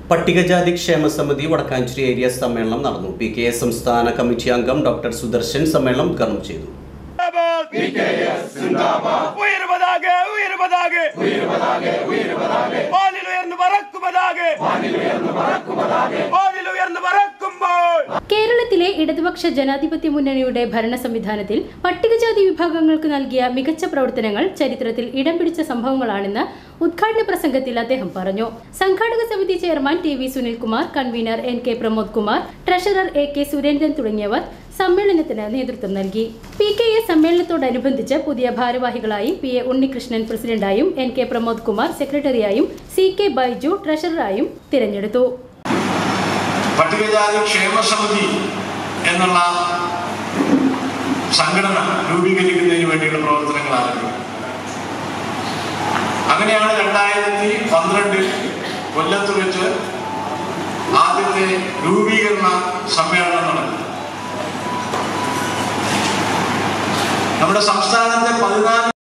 പട്ടികജാതി ക്ഷേമ സമിതി വടക്കാഞ്ചേരി ഏരിയ സമ്മേളനം നടന്നു പി കെ എസ് സംസ്ഥാന കമ്മിറ്റി അംഗം ഡോക്ടർ സുദർശൻ സമ്മേളനം ഉദ്ഘാടനം ചെയ്തു ഉയർപതാകെ ഉയർപതാകെ വാനിലുയർന്ന് പറക്കുമതാകെ വാനിലുയർന്ന് പറക്കുമ്പോൾ കേരളത്തിലെ ഇടതുപക്ഷ ജനാധിപത്യ മുന്നണിയുടെ ഭരണ സംവിധാനത്തിൽ പട്ടികജാതി വിഭാഗങ്ങൾക്ക് നൽകിയ മികച്ച പ്രവർത്തനങ്ങൾ ചരിത്രത്തിൽ ഇടം പിടിച്ച സംഭവങ്ങളാണെന്ന് ഉദ്ഘാടന പ്രസംഗത്തിൽ അദ്ദേഹം പറഞ്ഞു സംഘാടക സമിതി chairman T V Sunilkumar convener N K Pramod Kumar treasurer A K Surendran തുടങ്ങിയവർ സമ്മേളനത്തിന് നേതൃത്വം നൽകി പി കെ എ സമ്മേളനത്തോടനുബന്ധിച്ച് പുതിയ ഭാരവാഹികളായി പി എ ഉണ്ണികൃഷ്ണൻ പ്രസിഡന്റായും എൻ കെ പ്രമോദ് കുമാർ സെക്രട്ടറിയായും സി കെ ബൈജു ട്രഷററായും തിരഞ്ഞെടുത്തു പട്ടികജാതി ക്ഷേമ സമിതി എന്നുള്ള സംഘടന രൂപീകരിക്കുന്നതിന് വേണ്ടിയുള്ള പ്രവർത്തനങ്ങൾ ആരംഭിക്കും അങ്ങനെയാണ് രണ്ടായിരത്തി പന്ത്രണ്ടിൽ കൊല്ലത്ത് വെച്ച് ആദ്യത്തെ രൂപീകരണ സമ്മേളനം നടന്നത് നമ്മുടെ സംസ്ഥാനത്തെ പതിനാല്